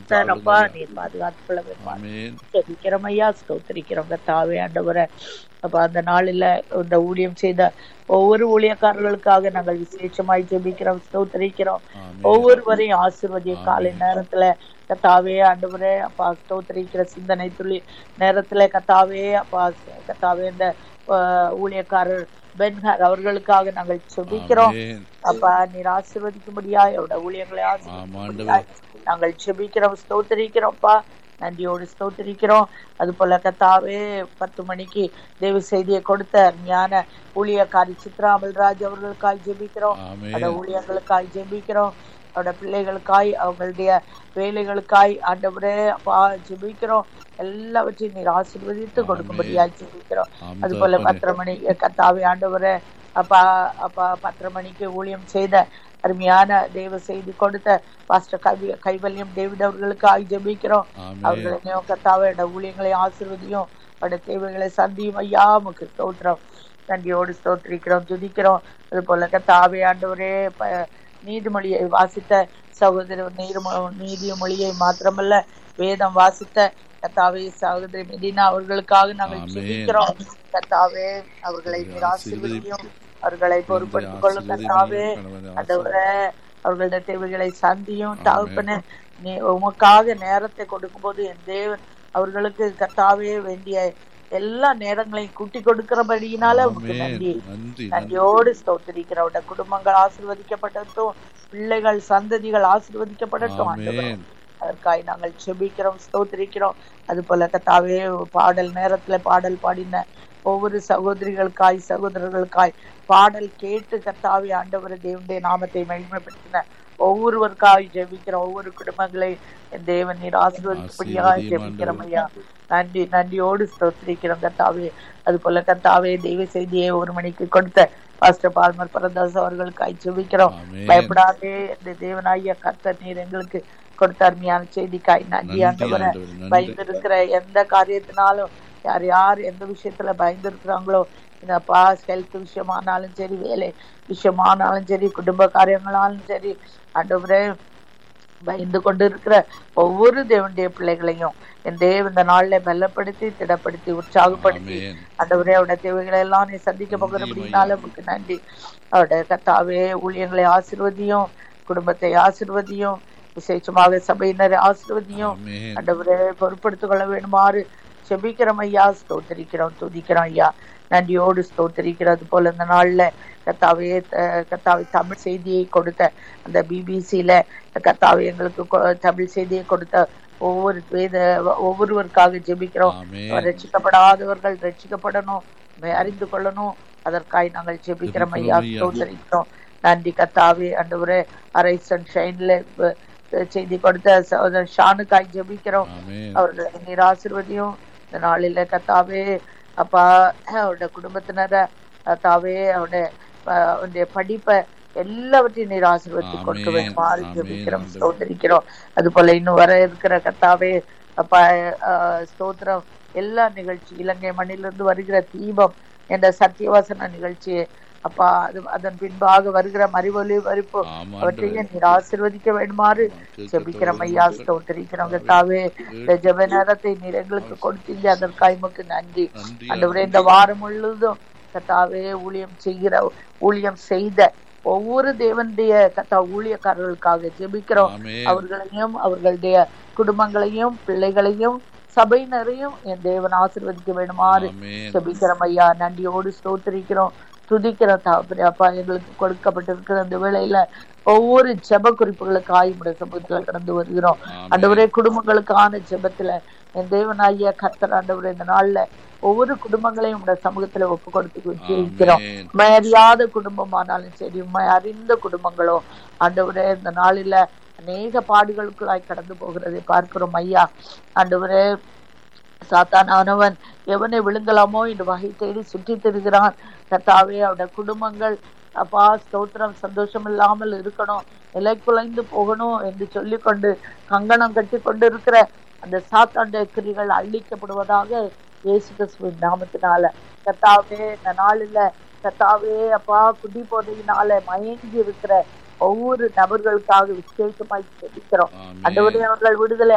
கர்த்தர் அப்பா நீர் பாதுகாத்துக் கொள்ள வேண்டும் ஆமென் ஜெபிக்கிறோம் ஐயா ஸ்தோத்திரிக்கிறோம் கர்த்தாவே ஆண்டவரே அப்ப அந்த நாளில் இந்த ஊழியம் செய்த ஒவ்வொரு ஊழியக்காரர்களுக்காக நாங்கள் விசேஷமாய் ஜெபிக்கிறோம் ஸ்தோத்திரிக்கிறோம் ஆமென் ஒவ்வொருவரையும் ஆசிர்வதிய காலை நேரத்துல கத்தாவே ஆண்டவரே அப்பா ஸ்தோத்திரிக்கிற சிந்தனை துளி நேரத்துல கத்தாவே அப்பா கத்தாவே இந்த ஆஹ், ஊழியக்காரர் பென்ஹார் அவர்களுக்காக நாங்கள் செபிக்கிறோம் ஆமென் அப்பா நீர் ஆசிர்வதிக்கும்படியா அவருடைய ஊழியங்களை ஆசிர்வதிக்கும்படியாய் நாங்கள் செபிக்கிறோம் ஸ்தோத்திரிக்கிறோம்ப்பா நன்றியோடு ஸ்தோத்திரிக்கிறோம் அது போல கத்தாவே பத்து மணிக்கு தேவ செய்தியை கொடுத்த அருமையான ஊழியக்காரி சித்ரா அமல்ராஜ் அவர்களுக்காய் ஜெபிக்கிறோம் அந்த ஆமென் ஊழியர்களுக்காய் ஜெபிக்கிறோம் அவரோட பிள்ளைகளுக்காய் அவங்களுடைய வேலைகளுக்காய் ஆண்டவரே அப்பா ஜெபிக்கிறோம் எல்லாவற்றையும் நீர் ஆசீர்வதித்து கொடுக்கும்படியாய் ஜெபிக்கிறோம் ஆம் அது போல தகப்பனே. பத்தரை மணி கத்தாவே ஆண்டவரே அப்பா அப்பா பத்தரை மணிக்கு ஊழியம் செய்த அருமையான தேவ செய்தி கொடுத்த பாஸ்டர் கவி கைவல்யம் டேவிட் அவர்களுக்காக ஜெபிக்கிறோம் ஆமென் அவர்களையும் கத்தாவே ஊழியங்களை ஆசீர்வதியும் அவருடைய தேவைகளை சந்தியும் ஐயா உமக்கு ஸ்தோத்திரம் நன்றியோடு ஸ்தோத்திரிக்கிறோம் துதிக்கிறோம் அது போல கத்தாவே ஆண்டவரே ப- நீதிமொழியை வாசித்த சகோதரர் நீர்மொ நீதி மொழியை மாத்திரமல்ல வேதம் வாசித்த கத்தாவே சகோதரி மெடினா அவர்களுக்காக நாங்கள் ஆமென். ஜெபிக்கிறோம் கத்தாவே அவர்களை அவர்களை நீர் ஆசீர்வதியும் அவர்களை பொறுப்படுத்திக் கொள்ளும் கத்தாவே ஆண்டவரே அவர்களுடைய தேவைகளை சந்தியும் தகப்பனே நீ உமக்காக நேரத்தை கொடுக்கும்போது என் தேவன் அவர்களுக்கு கத்தாவே வேண்டிய எல்லா நேரங்களையும் கூட்டி கொடுக்கிறபடியினால உமக்கு நன்றி நன்றி நன்றியோடு ஸ்தோத்திரிக்கிறவட குடும்பங்கள் ஆசீர்வதிக்கப்படட்டும் பிள்ளைகள் சந்ததிகள் ஆசீர்வதிக்கப்படட்டும் ஆண்டவரே ஆமென் அதற்காய் நாங்கள் செபிக்கிறோம் ஸ்தோத்திரிக்கிறோம் அது போல கத்தாவே பாடல் நேரத்துல பாடல் பாடின ஒவ்வொரு சகோதரிகளுக்காய் சகோதரர்களுக்காய் பாடல் கேட்டு கத்தாவே ஆண்டவர் தேவனுடைய நாமத்தை மகிமைப்படுத்தின ஒவ்வொருவருக்காய் ஜெபிக்கிறோம் ஒவ்வொரு குடும்பங்களை என் தேவன் நீர் ஆசீர்வதிக்கப்படியாக ஆசீர்வதியும் ஜெபிக்கிறோம் ஐயா நன்றி நன்றியோடு ஸ்தோத்திரிக்கிறோம் கத்தாவே அது போல கத்தாவே தெய்வ செய்தியை ஒரு மணிக்கு கொடுத்த பாஸ்டர் பால்மர் பரதாஸ் அவர்களுக்காய் ஜெபிக்கிறோம் ஆமென் பயப்படாதே இந்த தேவனாகிய கர்த்தர் நீர் எங்களுக்கு கொடுத்த அருமையான செய்திக்காய் நன்றி நன்றி ஆண்டவரே ஆண்டவரே, நன்றி. பயந்து எந்த காரியத்தினாலும் யார் யார் எந்த விஷயத்துல பயந்து இருக்கிறாங்களோ இந்த பாஸ் ஹெல்த் விஷயமானாலும் சரி வேலை விஷயமானாலும் சரி குடும்ப காரியங்களாலும் சரி ஆண்டவரே பயந்து கொண்டு இருக்கிற ஒவ்வொரு தேவனுடைய பிள்ளைகளையும் என் தேவ இந்த நாள்ல பலப்படுத்தி திடப்படுத்தி உற்சாகப்படுத்தி ஆமென் ஆண்டவரே அவருடைய தேவைகளை எல்லாம் நீ சந்திக்க போகிறபடினால உமக்கு நன்றி அவருடைய கத்தாவே ஊழியங்களை ஆசிர்வதியும் குடும்பத்தை ஆசிர்வதியும் விசேஷமாக சபையினரை ஆசிர்வதியும் ஆமென் ஆண்டவரே பொறுப்படுத்திக் கொள்ள வேண்டுமாறு செபிக்கிறோம் ஐயா ஸ்தோத்திரிக்கிறோம் துதிக்கிறோம் ஐயா நன்றியோடு ஸ்தோத்திரிக்கிறது போல இந்த நாள்ல கத்தாவே த- கத்தாவே தமிழ் செய்தியை கொடுத்த அந்த பிபிசியில கத்தாவே எங்களுக்கு கொ- தமிழ் செய்தியை கொடுத்த ஒவ்வொரு வேத ஒவ்வொருவருக்காக ஜெபிக்கிறோம் ஆமென் ரட்சிக்கப்படாதவர்கள் ரட்சிக்கப்படணும் உம்மை அறிந்து கொள்ளணும் அதற்காய் நாங்கள் ஜெபிக்கிறோம் ஐயா ஜெபிக்கிறோம் ஐயா. ஸ்தோத்திரிக்கிறோம் நன்றி கத்தாவே ஆண்டவரே அரை சன்ஷைன்ல செய்தி கொடுத்த சகோதரர் ஷானுக்காய் ஜெபிக்கிறோம் ஆமென் அவர்களை நீர் ஆசீர்வதியும் இந்த நாளில கத்தாவே அப்பா அவருடைய குடும்பத்தினரை கத்தாவே அவருடைய அஹ், அவருடைய படிப்பை எல்லாவற்றையும் நீர் ஆசீர்வதித்து கொடுக்க ஆமென். வேண்டுமாறு ஆமென். ஜெபிக்கிறோம் ஆண்டவரே. ஸ்தோத்திரிக்கிறோம் அது போல இன்னும் வர இருக்கிற கத்தாவே அப்பா அஹ், ஸ்தோத்திரம் எல்லா நிகழ்ச்சி இலங்கை மண்ணிலிருந்து வருகிற தீபம் என்ற சத்தியவாசன நிகழ்ச்சியை அப்பா அது அதன் பின்பாக வருகிற மறிவொலி வரிப்பு ஆமா அவற்றையும் நீர் ஆசீர்வதிக்க வேண்டுமாறு ஜெபிக்கிறோம் ஐயா ஸ்தோத்திரிக்கிறோம் கத்தாவே இந்த ஜெப நேரத்தை நீர் எங்களுக்கு கொடுத்தீங்க அதற்காக உமக்கு நன்றி நன்றி ஆண்டவரே இந்த வாரம் முழுவதும் கத்தாவே ஊழியம் செய்கிற ஊழியம் செய்த ஒவ்வொரு தேவனுடைய கத்தா ஊழியக்காரர்களுக்காக ஜெபிக்கிறோம் ஆமென் அவர்களையும் அவர்களுடைய குடும்பங்களையும் பிள்ளைகளையும் சபையினரையும் என் தேவன் ஆசீர்வதிக்க வேண்டுமாறு ஆமென் ஜெபிக்கிறோம் ஐயா நன்றியோடு ஸ்தோத்திரிக்கிறோம் துதிக்கிறோம் தகப்பனே அப்பா எங்களுக்கு கொடுக்கப்பட்டிருக்கிற அந்த வேளையில ஒவ்வொரு ஜெப குறிப்புகளுக்கு ஆயுமுடைய சமூகத்துல கடந்து வருகிறோம் ஆமென். ஆண்டவரே குடும்பங்களுக்கான ஜெபத்துல என் தேவனாகிய கர்த்தர் ஆண்டவரே இந்த நாள்ல ஒவ்வொரு குடும்பங்களையும் உடைய சமூகத்துல ஒப்பு கொடுத்து ஜெயிக்கிறோம் ஆமென். உண்மை அறியாத குடும்பமானாலும் சரி உண்மை அறிந்த குடும்பங்களோ ஆண்டவரே இந்த நாளில அநேக பாடுகளுக்குள்ளாய் கடந்து போகிறதை பார்க்கிறோம் ஐயா ஆண்டவரே சாத்தானானவன் எவனை விழுங்கலாமோ என்று வகை தேடி சுற்றி திரிகிறான் கர்த்தாவே அவருடைய குடும்பங்கள் அப்பா ஸ்தோத்திரம் சந்தோஷம் இல்லாமல் இருக்கணும் நிலை குலைந்து போகணும் என்று சொல்லிக்கொண்டு கங்கணம் கட்டி கொண்டு இருக்கிற அந்த சாத்தாண்ட கிரிகள் அழிக்கப்படுவதாக இயேசு கிறிஸ்துவின் நாமத்தினால கர்த்தாவே இந்த நாளில் கர்த்தாவே அப்பா குடி போதையினால மயங்கி இருக்கிற ஒவ்வொரு நபர்களுக்காக விசேஷமாய் ஜெபிக்கிறோம் ஆமென். அண்டவரே அவர்கள் விடுதலை